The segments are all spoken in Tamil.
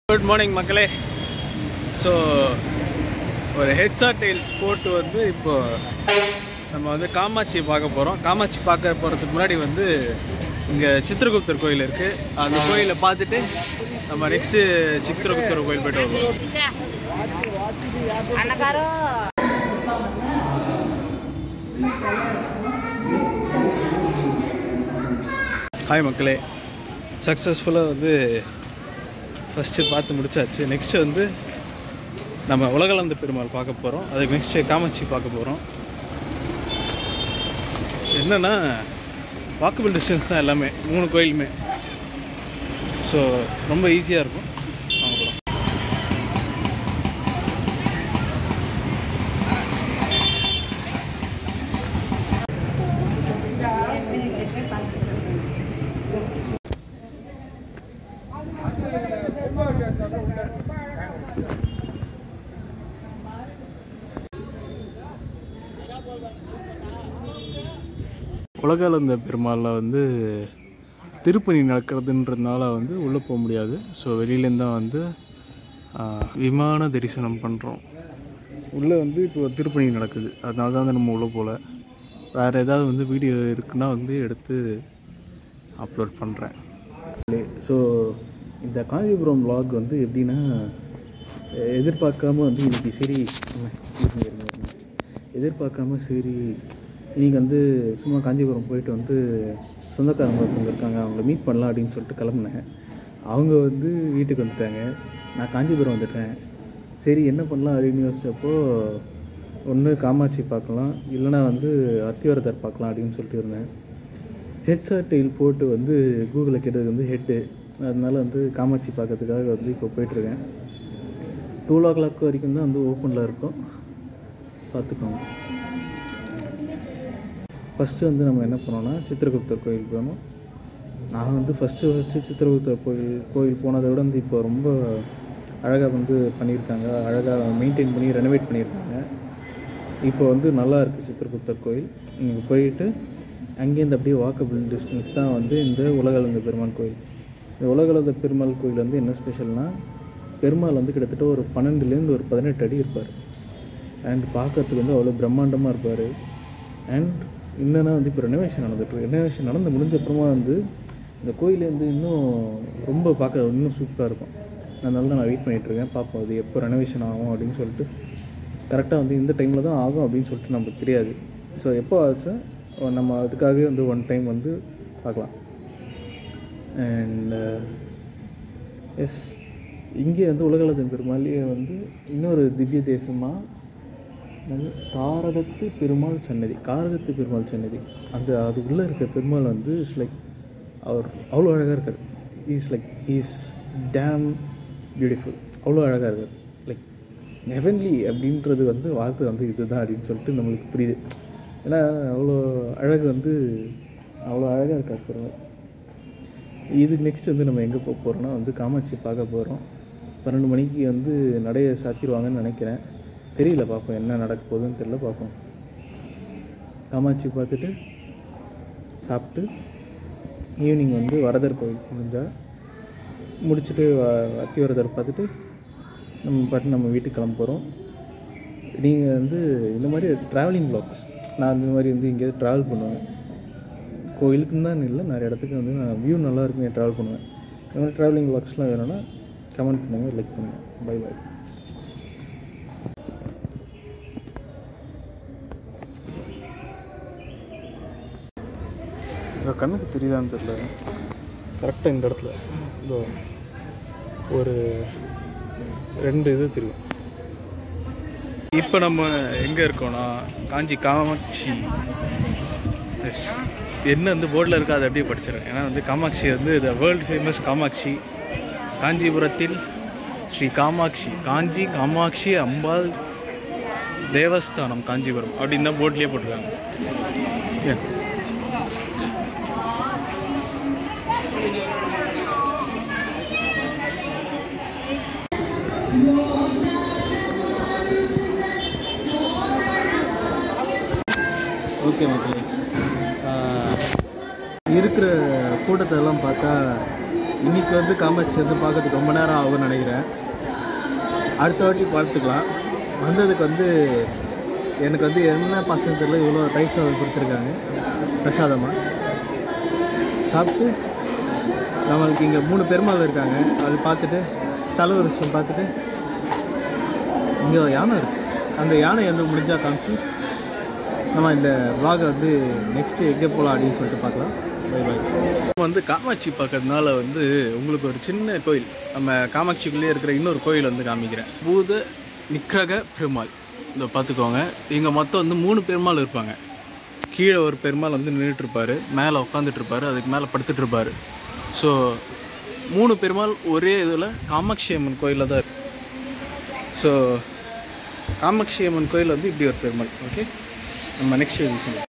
குட் மார்னிங் மக்களே ஸோ ஒரு ஹெட்ஸா டெயில்ஸ் போட்டு வந்து இப்போ நம்ம வந்து காமாட்சி பார்க்க போகிறோம் காமாட்சி பார்க்க போகிறதுக்கு முன்னாடி வந்து இங்கே சித்திரகுப்தர் கோயில் இருக்குது அந்த கோயிலை பார்த்துட்டு நம்ம நெக்ஸ்ட்டு சித்திரகுப்தர் கோயில் போயிட்டு வருவோம் అన్నగారు ஹாய் மக்களே சக்ஸஸ்ஃபுல்லாக வந்து ஃபஸ்ட்டு பார்த்து முடிச்சாச்சு நெக்ஸ்ட்டு வந்து நம்ம உலகளந்த பெருமாள் பார்க்க போகிறோம் அதுக்கு நெக்ஸ்ட்டு காமாட்சி பார்க்க போகிறோம் என்னென்னா வாக்கபிள் டிஸ்டன்ஸ் தான் எல்லாமே மூணு கோயிலுமே ஸோ ரொம்ப ஈஸியாக இருக்கும் வாங்க போகலாம் உலகளந்த பெருமாளில் வந்து திருப்பணி நடக்கிறதுன்றதுனால வந்து உள்ளே போக முடியாது ஸோ வெளியிலேருந்து தான் வந்து ஆ, விமான தரிசனம் பண்ணுறோம் உள்ளே வந்து இப்போ திருப்பணி நடக்குது அதனால தான் வந்து நம்ம உள்ளே போகல வேறு ஏதாவது வந்து வீடியோ இருக்குன்னா வந்து எடுத்து அப்லோட் பண்ணுறேன் ஸோ இந்த காஞ்சிபுரம் vlog வந்து எப்படின்னா எ- எதிர்பார்க்காம வந்து இன்னைக்கு சரி இருங்க, இருங்க, இருங்க, இருங்க. எதிர்பார்க்காம சரி இன்னைக்கு வந்து சும்மா காஞ்சிபுரம் போயிட்டு வந்து சொந்தக்காரங்க ஒருத்தவங்க இருக்காங்க அவங்கள மீட் பண்ணலாம் அப்படின்னு சொல்லிட்டு கிளம்புனேன் அவங்க வந்து வீட்டுக்கு வந்துட்டாங்க நான் காஞ்சிபுரம் வந்துட்டேன் சரி என்ன பண்ணலாம் அப்படின்னு யோசிச்சப்போ ஒன்று காமாட்சி பார்க்கலாம் இல்லைன்னா வந்து அத்திவரதர் பார்க்கலாம் அப்படின்னு சொல்லிட்டு இருந்தேன் ஹெட்ஷாட் டெயில் போட்டு வந்து கூகுளில் கேட்டது வந்து ஹெட்டு அதனால வந்து காமாட்சி பார்க்கறதுக்காக வந்து இப்போ போயிட்டுருக்கேன் டூ ஓ கிளாக் வரைக்கும் தான் வந்து ஓப்பனில் இருக்கும் பார்த்துக்கோங்க ஃபஸ்ட்டு வந்து நம்ம என்ன பண்ணோம்னா சித்திரகுப்தர் கோயில் போனோம் நான் வந்து ஃபஸ்ட்டு ஃபஸ்ட்டு சித்திரகுப்தர் கோயில் கோயில் போனதை விட வந்து இப்போ ரொம்ப அழகாக வந்து பண்ணியிருக்காங்க அழகாக மெயின்டைன் பண்ணி ரெனோவேட் பண்ணியிருக்காங்க இப்போ வந்து நல்லா இருக்குது சித்திரகுப்தர் கோயில் இங்கே போயிட்டு அங்கேருந்து அப்படியே வாக்கபிள் டிஸ்டன்ஸ் தான் வந்து இந்த உலகளந்த பெருமாள் கோயில் இந்த உலகளந்த பெருமாள் கோயில் வந்து என்ன ஸ்பெஷல்னால் பெருமாள் வந்து கிட்டத்தட்ட ஒரு பன்னெண்டுலேருந்து ஒரு பதினெட்டு அடி இருப்பார் அண்ட் பார்க்கறதுக்கு வந்து அவ்வளோ பிரம்மாண்டமாக இருப்பார் அண்ட் என்னன்னா வந்து இப்போ ரெனோவேஷன் நடந்துட்டு ரெனோவேஷன் நடந்து முடிஞ்ச அப்புறமா வந்து இந்த கோயில் வந்து இன்னும் ரொம்ப பார்க்க இன்னும் சூப்பராக இருக்கும் அதனால தான் நான் வெயிட் பண்ணிகிட்ருக்கேன் பார்ப்போம் அது எப்போ ரெனோவேஷன் ஆகும் அப்படின்னு சொல்லிட்டு கரெக்டாக வந்து இந்த டைமில் தான் ஆகும் அப்படின்னு சொல்லிட்டு நமக்கு தெரியாது ஸோ எப்போ ஆச்சு நம்ம அதுக்காகவே வந்து ஒன் டைம் வந்து பார்க்கலாம் அண்ட் எஸ் இங்கே வந்து உலகளத்தின் பெருமாளியே வந்து இன்னொரு திவ்ய தேசமாக வந்து காரகத்து பெருமாள் சன்னதி காரகத்து பெருமாள் சன்னதி அந்த அது உள்ளே இருக்க பெருமாள் வந்து இஸ் லைக் அவர் அவ்வளோ அழகாக இருக்கார் is like is damn beautiful அவ்வளோ அழகாக இருக்கார் லைக் ஹெவன்லி அப்படின்றது வந்து வார்த்தை வந்து இதுதான் அப்படின்னு சொல்லிட்டு நம்மளுக்கு புரியுது ஏன்னா அவ்வளோ அழகு வந்து அவ்வளோ அழகாக இருக்கார் பெருமாள் இதுக்கு நெக்ஸ்ட் வந்து நம்ம எங்கே போக போகிறோம்னா வந்து காமாட்சி பார்க்க போகிறோம் பன்னெண்டு மணிக்கு வந்து நடைய சாத்திடுவாங்கன்னு நினைக்கிறேன் தெரியல பார்ப்போம் என்ன நடக்க போகுதுன்னு தெரியல பார்ப்போம் காமாட்சி பார்த்துட்டு சாப்பிட்டு ஈவினிங் வந்து வரதர் கோயில் முடிஞ்சால் முடிச்சுட்டு வ- அத்திவரதர் பார்த்துட்டு நம்ம பாட்டு நம்ம வீட்டுக்கு கிளம்ப போகிறோம் நீங்கள் வந்து இந்த மாதிரி ட்ராவலிங் ப்ளாக்ஸ் நான் இந்த மாதிரி வந்து எங்கேயாவது ட்ராவல் பண்ணுவேன் கோயிலுக்குன்னு தான் இல்லை நிறைய இடத்துக்கு வந்து நான் வியூ நல்லா இருக்கும் ட்ராவல் பண்ணுவேன் இந்த மாதிரி ட்ராவலிங் வ்ளாக்ஸ்லாம் வேணும்னா கமெண்ட் பண்ணுங்கள் லைக் பண்ணுங்கள் பை பை கண்ணுக்கு தெரியுதான்னு தெரியல கரெக்டாக இந்த இடத்துல இந்த ஒரு ரெண்டு இது தெரியும் இப்போ நம்ம எங்கே இருக்கோம்னா காஞ்சி காமாட்சி எஸ் என்ன வந்து போர்டில் இருக்கா அதை அப்படியே படிச்சிடறேன் ஏன்னா வந்து காமாட்சி வந்து த வேர்ல்டு ஃபேமஸ் காமாட்சி காஞ்சிபுரத்தில் ஸ்ரீ காமாட்சி காஞ்சி காமாட்சி அம்பாள் தேவஸ்தானம் காஞ்சிபுரம் அப்படின்னு தான் போர்ட்லேயே போட்டிருக்காங்க Yeah. ஓகே மக்களே ஆஹ், இருக்கிற கூட்டத்தை எல்லாம் பார்த்தா இன்னைக்கு வந்து காமாட்சி வந்து பார்க்கறதுக்கு ரொம்ப நேரம் ஆகும்னு நினைக்கிறேன் அடுத்த வாட்டி பார்த்துக்கலாம் வந்ததுக்கு வந்து எனக்கு வந்து என்ன பசங்க தெரியல இவ்வளோ தயிர் சாதம் கொடுத்துருக்காங்க பிரசாதமாக சாப்பிட்டு நம்மளுக்கு இங்கே மூணு பெருமாள் இருக்காங்க அது பார்த்துட்டு ஸ்தல விருட்சம் பார்த்துட்டு இங்கே யானை இருக்குது அந்த யானை வந்து முடிஞ்சால் காமிச்சு நம்ம இந்த vlog வந்து நெக்ஸ்ட்டு எங்கே போகலாம் அப்படின்னு சொல்லிட்டு பார்க்கலாம் பை பை வந்து காமாட்சி பார்க்கறதுனால வந்து உங்களுக்கு ஒரு சின்ன கோயில் நம்ம காமாட்சிக்குள்ளேயே இருக்கிற இன்னொரு கோயில் வந்து காமிக்கிறேன் பூத நிக்கிரக பெருமாள் இதை பார்த்துக்கோங்க இங்கே மொத்தம் வந்து மூணு பெருமாள் இருப்பாங்க கீழே ஒரு பெருமாள் வந்து நின்றுட்டு இருப்பாரு மேலே உட்காந்துட்டு இருப்பாரு அதுக்கு மேலே படுத்துட்டு இருப்பாரு ஸோ மூணு பெருமாள் ஒரே இதில் காமாட்சி அம்மன் கோயிலில் தான் இருக்கு ஸோ காமாட்சி அம்மன் கோயில் வந்து இப்படி ஒரு பெருமாள் ஓகே நம்ம நெக்ஸ்ட் வீடியோ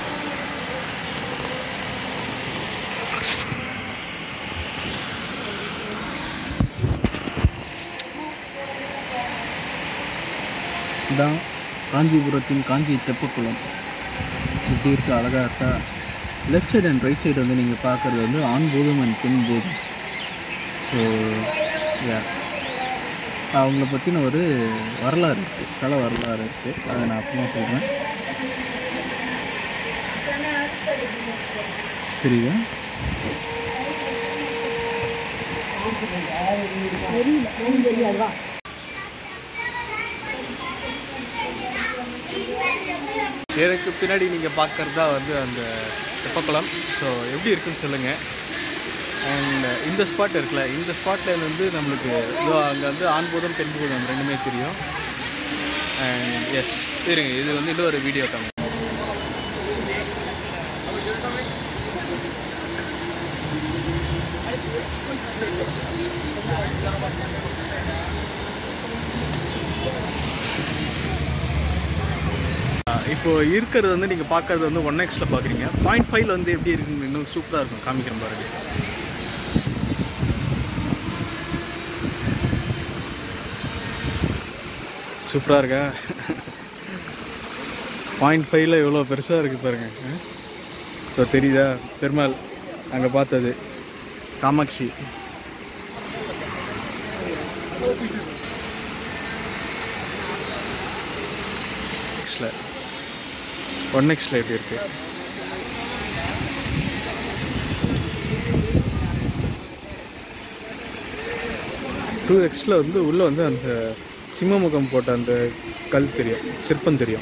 இதான் காஞ்சிபுரத்தின் காஞ்சி தெப்பக்குளம் சுற்றி இருக்க அழகாக இருக்கா left side and right side வந்து நீங்கள் பார்க்குறது வந்து ஆண் பூதம் அண்ட் பெண் பூதம் ஸோ யா அவங்கள பற்றின ஒரு வரலாறு இருக்குது சில வரலாறு இருக்குது அதை நான் அப்புறமா சொல்கிறேன் சரியா எனக்கு பின்னாடி நீங்கள் பார்க்குறது தான் வந்து அந்த தெப்பக்குளம் ஸோ எப்படி இருக்குன்னு சொல்லுங்கள் அண்ட் இந்த ஸ்பாட் இருக்குல்ல இந்த ஸ்பாட்டில் வந்து நம்மளுக்கு இதோ அங்கே வந்து ஆண் பூதம் பெண் பூதம் ரெண்டுமே தெரியும் அண்ட் எஸ் இருங்க இது வந்து இன்னும் ஒரு வீடியோ காமி இப்போ இருக்கிறது வந்து நீங்கள் பார்க்கறது வந்து ஒன் எக்ஸில் பார்க்குறீங்க பாயிண்ட் ஃபைவ்ல வந்து எப்படி இருக்குன்னு இன்னும் சூப்பராக இருக்கும் காமிக்கிறேன் பாருங்க சூப்பராக இருக்கா பாயிண்ட் ஃபைவ்ல எவ்வளோ பெருசாக இருக்குது பாருங்க ஸோ தெரியுதா பெருமாள் அங்கே பார்த்தது காமாட்சி நெக்ஸ்டில் ஒன் எக்ஸில் எப்படி இருக்குது டூ எக்ஸில் வந்து உள்ளே வந்து அந்த சிம்மமுகம் போட்ட அந்த கல் தெரியும் சிற்பம் தெரியும்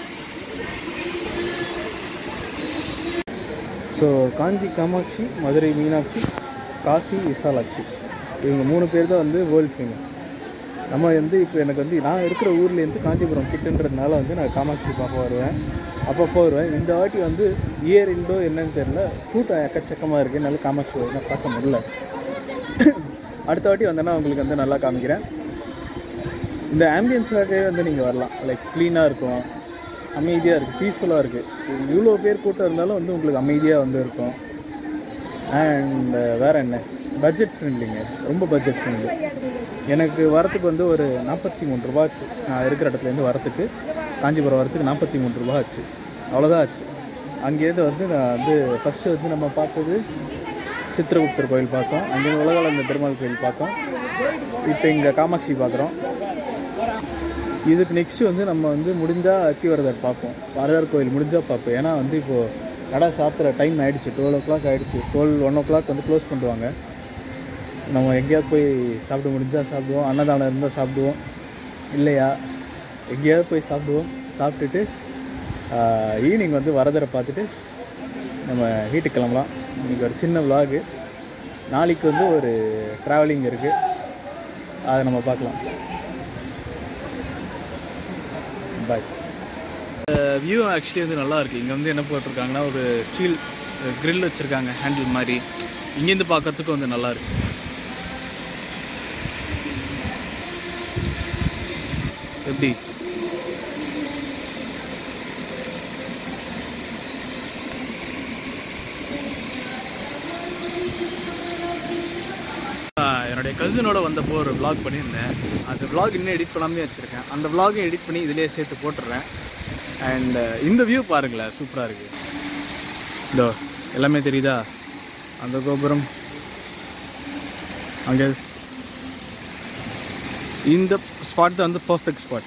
ஸோ காஞ்சி காமாட்சி மதுரை மீனாட்சி காசி விசாலாட்சி இவங்க மூணு பேர் தான் வந்து வேர்ல்ட் ஃபேமஸ் நம்ம வந்து இப்போ எனக்கு வந்து நான் இருக்கிற ஊர்லேருந்து காஞ்சிபுரம் கிட்டன்றதுனால வந்து நான் காமாட்சி பார்க்க வருவேன் அப்பப்போ வருவேன் இந்த வாட்டி வந்து இயர் இண்டோ என்னன்னு தெரியல கூட்டம் எக்கச்சக்கமாக இருக்குது என்னால் காமாட்சி நான் பார்க்க முடியல அடுத்த வாட்டி வந்தேன்னா உங்களுக்கு வந்து நல்லா காமிக்கிறேன் இந்த ஆம்பியன்ஸாகவே வந்து நீங்கள் வரலாம் லைக் க்ளீனாக இருக்கும் அமைதியாக இருக்குது பீஸ்ஃபுல்லாக இருக்குது இவ்வளோ பேர் கூட்டம் இருந்தாலும் வந்து உங்களுக்கு அமைதியாக வந்து இருக்கும் அண்ட் வேறு என்ன பட்ஜெட் ஃப்ரெண்ட்லிங்க ரொம்ப பட்ஜெட் ஃப்ரெண்ட்லி எனக்கு வரத்துக்கு வந்து ஒரு நாற்பத்தி மூணு ரூபா ஆச்சு நான் இருக்கிற இடத்துலேருந்து வரத்துக்கு காஞ்சிபுரம் வரத்துக்கு நாற்பத்தி மூணு ரூபா ஆச்சு அவ்வளோதான் ஆச்சு அங்கேருந்து வந்து நான் வந்து ஃபஸ்ட்டு வந்து நம்ம பார்த்தது சித்திரகுப்தர் கோயில் பார்த்தோம் அங்கேருந்து உலகளந்த பெருமாள் கோயில் பார்த்தோம் இப்போ இங்கே காமாட்சி பார்க்குறோம் இதுக்கு நெக்ஸ்ட்டு வந்து நம்ம வந்து முடிஞ்சால் அத்திவரதர் பார்ப்போம் வரதர் கோயில் முடிஞ்சால் பார்ப்போம் ஏன்னா வந்து இப்போது கடை சாப்பிட்ற டைம் ஆகிடுச்சு டுவெல் ஓ கிளாக் ஆகிடுச்சு டுவெல் ஒன் ஓ கிளாக் வந்து க்ளோஸ் பண்ணுவாங்க நம்ம எங்கேயாவது போய் சாப்பிட முடிஞ்சால் சாப்பிடுவோம் அன்னதானம் இருந்தால் சாப்பிடுவோம் இல்லையா எங்கேயாவது போய் சாப்பிடுவோம் சாப்பிட்டுட்டு ஈவினிங் வந்து வரதரை பார்த்துட்டு நம்ம வீட்டுக்கு கிளம்பலாம் இன்றைக்கி ஒரு சின்ன vlog நாளைக்கு வந்து ஒரு ட்ராவலிங் இருக்குது அதை நம்ம பார்க்கலாம் பாய் வியூ ஆக்சுவலி வந்து நல்லா இருக்குது இங்கே வந்து என்ன போட்டிருக்காங்கன்னா ஒரு ஸ்டீல் grill வச்சுருக்காங்க ஹேண்டில் மாதிரி இங்கேருந்து பார்க்கறதுக்கும் வந்து நல்லா இருக்கு எப்படி ஆஹ் என்னுடைய கசினோட வந்தப்போ ஒரு vlog பண்ணியிருந்தேன் அந்த vlog இன்னும் எடிட் பண்ணாமே வச்சுருக்கேன் அந்த vlog-ஐயும் எடிட் பண்ணி இதிலேயே சேர்த்து போட்டுடுறேன் அண்ட் இந்த வியூ பாருங்களேன் சூப்பராக இருக்குது இதோ எல்லாமே தெரியுதா அந்த கோபுரம் அங்கே இந்த ஸ்பாட் தான் வந்து பர்ஃபெக்ட் ஸ்பாட்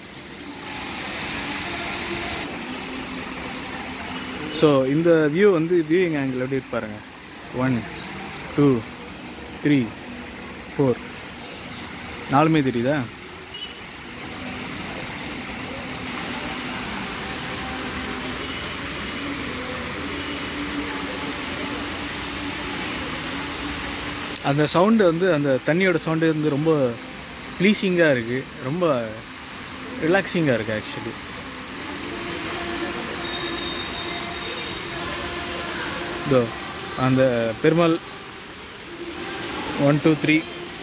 ஸோ இந்த வியூ வந்து வியூயிங் ஆங்கிள் எப்படி இருக்கு பாருங்க ஒன் டூ த்ரீ ஃபோர் நாலுமே தெரியுதா அந்த சவுண்டு வந்து அந்த தண்ணியோட சவுண்டு வந்து ரொம்ப ப்ளீஸிங்காக இருக்குது ரொம்ப ரிலாக்ஸிங்காக இருக்குது ஆக்சுவலி இதோ அந்த பெருமாள் ஒன் டூ த்ரீ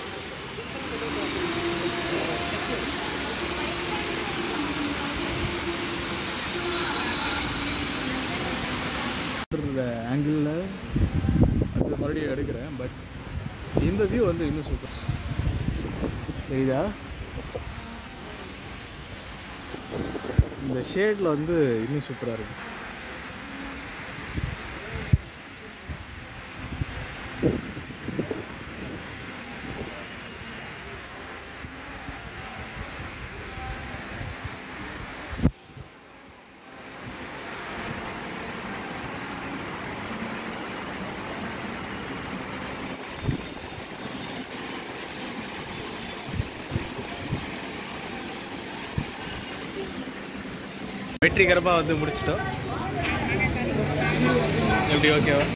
ஆங்கிளில் அது மறுபடியும் எடுக்கிறேன் பட் இந்த வியூ வந்து இன்னும் சூப்பர் தெரியுதா இந்த ஷேடில் வந்து இன்னும் சூப்பராக இருக்கு வெற்றிகரமாக வந்து முடிச்சிட்டோம் எப்படி ஓகேவா